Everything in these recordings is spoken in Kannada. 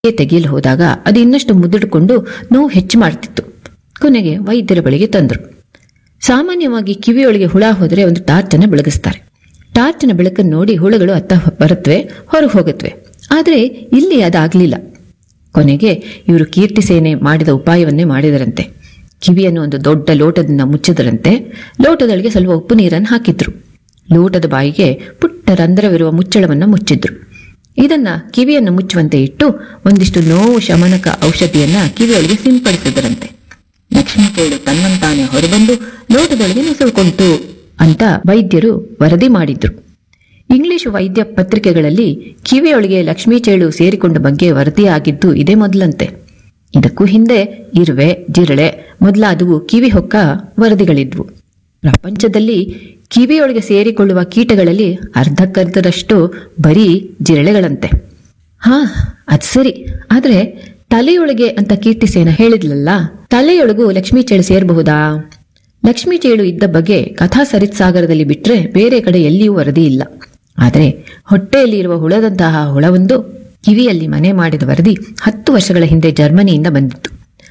ತೆಗೆಯಲು ಹೋದಾಗ ಅದು ಇನ್ನಷ್ಟು ಮುದುಡಿಕೊಂಡು ನೋವು ಹೆಚ್ಚು ಮಾಡ್ತಿತ್ತು ಕೊನೆಗೆ ವೈದ್ಯರ ಬಳಿಗೆ ತಂದರು ಸಾಮಾನ್ಯವಾಗಿ ಕಿವಿಯೊಳಗೆ ಹುಳ ಹೋದರೆ ಒಂದು ಟಾರ್ಚನ್ನು ಬೆಳಗಿಸ್ತಾರೆ ಟಾರ್ಚಿನ ಬೆಳಕನ್ನು ನೋಡಿ ಹುಳುಗಳು ಅತ್ತ ಬರುತ್ತವೆ ಹೊರಗೆ ಹೋಗುತ್ತವೆ ಆದರೆ ಇಲ್ಲಿ ಅದಾಗಲಿಲ್ಲ ಕೊನೆಗೆ ಇವರು ಕೀರ್ತಿ ಸೇನೆ ಮಾಡಿದ ಉಪಾಯವನ್ನೇ ಮಾಡಿದರಂತೆ ಕಿವಿಯನ್ನು ಒಂದು ದೊಡ್ಡ ಲೋಟದಿಂದ ಮುಚ್ಚಿದರಂತೆ ಲೋಟದೊಳಗೆ ಸ್ವಲ್ಪ ಉಪ್ಪು ನೀರನ್ನು ಹಾಕಿದ್ರು ಲೋಟದ ಬಾಯಿಗೆ ಪುಟ್ಟ ರಂಧ್ರವಿರುವ ಮುಚ್ಚಳವನ್ನು ಮುಚ್ಚಿದ್ರು ಇದನ್ನ ಕಿವಿಯನ್ನು ಮುಚ್ಚುವಂತೆ ಇಟ್ಟು ಒಂದಿಷ್ಟು ನೋವು ಶಮನಕ ಔಷಧಿಯನ್ನ ಕಿವಿಯೊಳಗೆ ಸಿಂಪಡಿಸಿದರಂತೆ ಲಕ್ಷ್ಮೀಕೇಳು ತನ್ನಂತಾನೆ ಹೊರಬಂದು ಲೋಟದೊಳಗೆ ನುಸುಳ್ಕೊಂತು ಅಂತ ವೈದ್ಯರು ವರದಿ ಮಾಡಿದ್ರು ಇಂಗ್ಲಿಷ್ ವೈದ್ಯ ಪತ್ರಿಕೆಗಳಲ್ಲಿ ಕಿವಿಯೊಳಗೆ ಲಕ್ಷ್ಮೀ ಚೇಳು ಸೇರಿಕೊಂಡ ಬಗ್ಗೆ ವರದಿಯಾಗಿದ್ದು ಇದೇ ಮೊದಲಂತೆ ಇದಕ್ಕೂ ಹಿಂದೆ ಇರುವೆ ಜಿರಳೆ ಮೊದಲಾದವು ಕಿವಿ ಹೊಕ್ಕ ವರದಿಗಳಿದ್ವು ಪ್ರಪಂಚದಲ್ಲಿ ಕಿವಿಯೊಳಗೆ ಸೇರಿಕೊಳ್ಳುವ ಕೀಟಗಳಲ್ಲಿ ಅರ್ಧಕ್ಕರ್ಧದಷ್ಟು ಬರೀ ಜಿರಳೆಗಳಂತೆ ಹಾ ಅದ್ ಸರಿ ಆದ್ರೆ ತಲೆಯೊಳಗೆ ಅಂತ ಕೀರ್ತಿಸೇನ ಹೇಳಿದ್ಲಲ್ಲ ತಲೆಯೊಳಗೂ ಲಕ್ಷ್ಮೀ ಚೇಳು ಸೇರಬಹುದಾ ಲಕ್ಷ್ಮೀ ಚೇಳು ಇದ್ದ ಬಗ್ಗೆ ಕಥಾ ಸರಿತ್ ಸಾಗರದಲ್ಲಿ ಬಿಟ್ರೆ ಬೇರೆ ಕಡೆ ಎಲ್ಲಿಯೂ ವರದಿ ಇಲ್ಲ ಆದರೆ ಹೊಟ್ಟೆಯಲ್ಲಿ ಇರುವ ಹುಳದಂತಹ ಹುಳವೊಂದು ಕಿವಿಯಲ್ಲಿ ಮನೆ ಮಾಡಿದ ವರದಿ ಹತ್ತು ವರ್ಷಗಳ ಹಿಂದೆ ಜರ್ಮನಿಯಿಂದ ಬಂದಿತ್ತು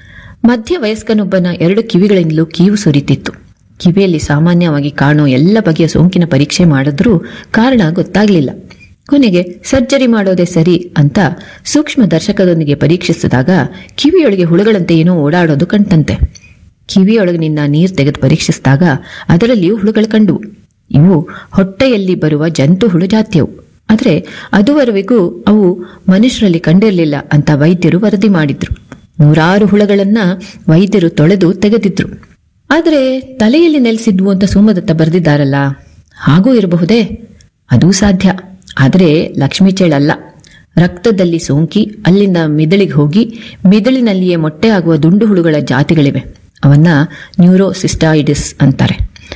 ಮಧ್ಯ ವಯಸ್ಕನೊಬ್ಬನ ಎರಡು ಕಿವಿಗಳಿಂದಲೂ ಕೀವು ಸುರಿತಿತ್ತು ಕಿವಿಯಲ್ಲಿ ಸಾಮಾನ್ಯವಾಗಿ ಕಾಣೋ ಎಲ್ಲ ಬಗೆಯ ಸೋಂಕಿನ ಪರೀಕ್ಷೆ ಮಾಡಿದ್ರೂ ಕಾರಣ ಗೊತ್ತಾಗ್ಲಿಲ್ಲ ಕೊನೆಗೆ ಸರ್ಜರಿ ಮಾಡೋದೇ ಸರಿ ಅಂತ ಸೂಕ್ಷ್ಮ ದರ್ಶಕದೊಂದಿಗೆ ಪರೀಕ್ಷಿಸಿದಾಗ ಕಿವಿಯೊಳಗೆ ಹುಳುಗಳಂತೆ ಏನೋ ಓಡಾಡೋದು ಕಂಡಂತೆ ಕಿವಿಯೊಳಗಿನಿಂದ ನೀರು ತೆಗೆದು ಪರೀಕ್ಷಿಸಿದಾಗ ಅದರಲ್ಲಿಯೂ ಹುಳುಗಳು ಕಂಡುವು ಇವು ಹೊಟ್ಟೆಯಲ್ಲಿ ಬರುವ ಜಂತು ಹುಳು ಜಾತಿಯವು ಆದರೆ ಅದುವರೆವಿಗೂ ಅವು ಮನುಷ್ಯರಲ್ಲಿ ಕಂಡಿರಲಿಲ್ಲ ಅಂತ ವೈದ್ಯರು ವರದಿ ಮಾಡಿದ್ರು ನೂರಾರು ಹುಳಗಳನ್ನ ವೈದ್ಯರು ತೊಳೆದು ತೆಗೆದಿದ್ರು ಆದರೆ ತಲೆಯಲ್ಲಿ ನೆಲೆಸಿದ್ವು ಅಂತ ಸೋಮದತ್ತ ಬರೆದಿದ್ದಾರಲ್ಲ ಹಾಗೂ ಇರಬಹುದೇ ಅದೂ ಸಾಧ್ಯ ಆದರೆ ಲಕ್ಷ್ಮೀ ಚೇಳಲ್ಲ ರಕ್ತದಲ್ಲಿ ಸೋಂಕಿ ಅಲ್ಲಿಂದ ಮಿದಳಿಗೆ ಹೋಗಿ ಮಿದಳಿನಲ್ಲಿಯೇ ಮೊಟ್ಟೆ ಆಗುವ ದುಂಡು ಹುಳುಗಳ ಜಾತಿಗಳಿವೆ ಅವನ್ನ ನ್ಯೂರೋಸಿಸ್ಟಾಯಿಡಿಸ್ ಅಂತಾರೆ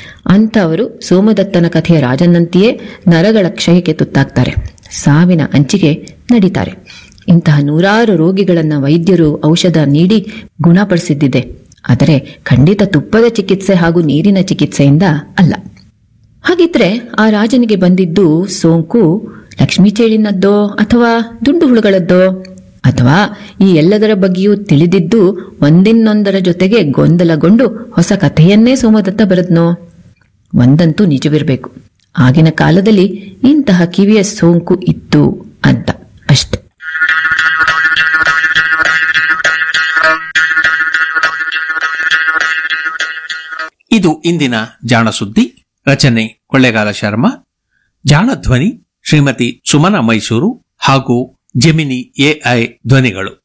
ಅಂಥವರು ಸೋಮದತ್ತನ ಕಥೆಯ ರಾಜನಂತೆಯೇ ನರಗಳ ಕ್ಷಯಕ್ಕೆ ತುತ್ತಾಗ್ತಾರೆ ಸಾವಿನ ಅಂಚಿಗೆ ನಡೀತಾರೆ ಇಂತಹ ನೂರಾರು ರೋಗಿಗಳನ್ನ ವೈದ್ಯರು ಔಷಧ ನೀಡಿ ಗುಣಪಡಿಸಿದ್ದಿದೆ ಆದರೆ ಖಂಡಿತ ತುಪ್ಪದ ಚಿಕಿತ್ಸೆ ಹಾಗೂ ನೀರಿನ ಚಿಕಿತ್ಸೆಯಿಂದ ಅಲ್ಲ ಹಾಗಿದ್ರೆ ಆ ರಾಜನಿಗೆ ಬಂದಿದ್ದು ಸೋಂಕು ಲಕ್ಷ್ಮೀ ಚೇಳಿನದ್ದೋ ಅಥವಾ ದುಂಡು ಹುಳುಗಳದ್ದೋ ಅಥವಾ ಈ ಎಲ್ಲದರ ಬಗ್ಗೆಯೂ ತಿಳಿದಿದ್ದು ಒಂದಿನ್ನೊಂದರ ಜೊತೆಗೆ ಗೊಂದಲಗೊಂಡು ಹೊಸ ಕಥೆಯನ್ನೇ ಸೋಮದತ್ತ ಬರೆದ್ನೋ ಒಂದಂತೂ ನಿಜವಿರಬೇಕು ಆಗಿನ ಕಾಲದಲ್ಲಿ ಇಂತಹ ಕಿವಿಯ ಸೋಂಕು ಇತ್ತು ಅಂತ ಅಷ್ಟೆ ಇದು ಇಂದಿನ ಜಾಣ ಸುದ್ದಿ ರಚನೆ ಕೊಳ್ಳೇಗಾಲ ಶರ್ಮಾ ಜಾಣ ಧ್ವನಿ ಶ್ರೀಮತಿ ಸುಮನ ಮೈಸೂರು ಹಾಗೂ ಜೆಮಿನಿ ಎಐ ಧ್ವನಿಗಳು